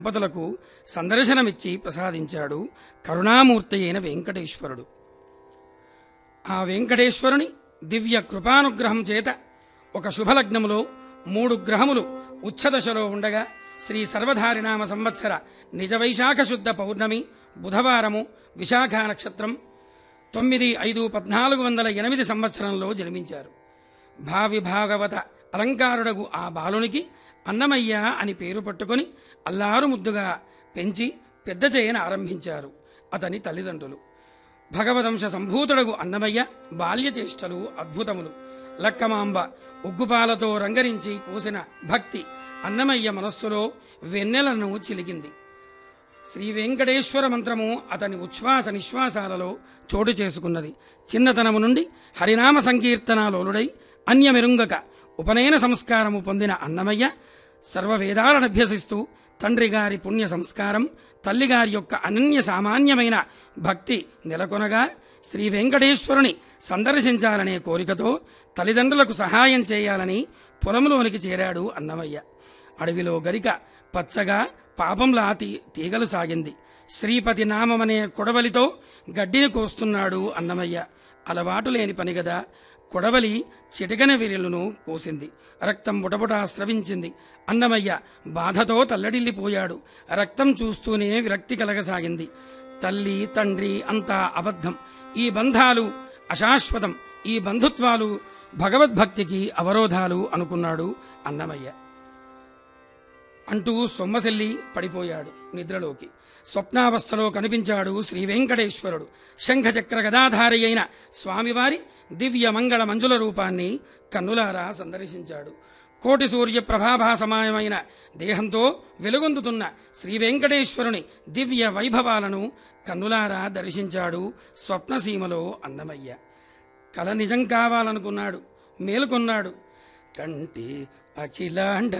దంపతులకు సందర్శనమిచ్చి ప్రసాదించాడు కరుణామూర్తి అయిన వెంకటేశ్వరుడు ఆ వెంకటేశ్వరుని దివ్య కృపానుగ్రహం చేత ఒక శుభలగ్నములో మూడు గ్రహములు ఉచ్ఛదశలో ఉండగా శ్రీ సర్వధారినామ సంవత్సర నిజ వైశాఖ శుద్ధ పౌర్ణమి బుధవారము విశాఖ నక్షత్రం తొమ్మిది ఐదు పద్నాలుగు వందల ఎనిమిది సంవత్సరంలో జన్మించారు భావి భాగవత అలంకారుడగు ఆ బాలునికి అన్నమయ్య అని పేరు పట్టుకొని అల్లారు ముద్దుగా పెంచి పెద్ద చేయన ఆరంభించారు అతని తల్లిదండ్రులు భగవదంశ సంభూతుడగు అన్నమయ్య బాల్య చేష్టలు అద్భుతములు లక్కమాంబ ఉగ్గుపాలతో రంగరించి పూసిన భక్తి అన్నమయ్య మనస్సులో వెన్నెలను చిలికింది శ్రీ వెంకటేశ్వర మంత్రము అతని ఉచ్ఛ్వాస నిశ్వాసాలలో చోటు చేసుకున్నది చిన్నతనము నుండి హరినామ సంకీర్తనాలోలుడై అన్యమెరుంగక ఉపనయన సంస్కారము పొందిన అన్నమయ్య సర్వవేదాలను అభ్యసిస్తూ తండ్రి గారి పుణ్య సంస్కారం తల్లిగారి యొక్క అనన్య సామాన్యమైన భక్తి నెలకొనగా శ్రీ వెంకటేశ్వరుని సందర్శించాలనే కోరికతో తల్లిదండ్రులకు సహాయం చేయాలని పొలంలోనికి చేరాడు అన్నమయ్య అడవిలో గరిక పచ్చగా పాపంలా తీ తీగలు సాగింది శ్రీపతి నామమనే కొడవలితో గడ్డిని కోస్తున్నాడు అన్నమయ్య అలవాటు లేని పని గదా కొడవలి చిటికన విరులను కోసింది రక్తం బుటబుటా స్రవించింది అన్నమయ్య బాధతో తల్లడిల్లిపోయాడు రక్తం చూస్తూనే విరక్తి కలగసాగింది తల్లి తండ్రి అంతా అబద్ధం ఈ బంధాలు అశాశ్వతం ఈ బంధుత్వాలు భగవద్భక్తికి అవరోధాలు అనుకున్నాడు అన్నమయ్య అంటూ సొమ్మసెల్లి పడిపోయాడు నిద్రలోకి స్వప్నావస్థలో కనిపించాడు శ్రీ వెంకటేశ్వరుడు శంఖచక్ర గదాధారి అయిన స్వామివారి దివ్య మంగళ మంజుల రూపాన్ని కన్నులారా సందర్శించాడు కోటి సూర్య ప్రభాభాసమాయమైన దేహంతో వెలుగొందుతున్న శ్రీ వెంకటేశ్వరుని దివ్య వైభవాలను కన్నులారా దర్శించాడు స్వప్నసీమలో అన్నమయ్య కల నిజం కావాలనుకున్నాడు మేలుకొన్నాడు కంటి అఖిలాండ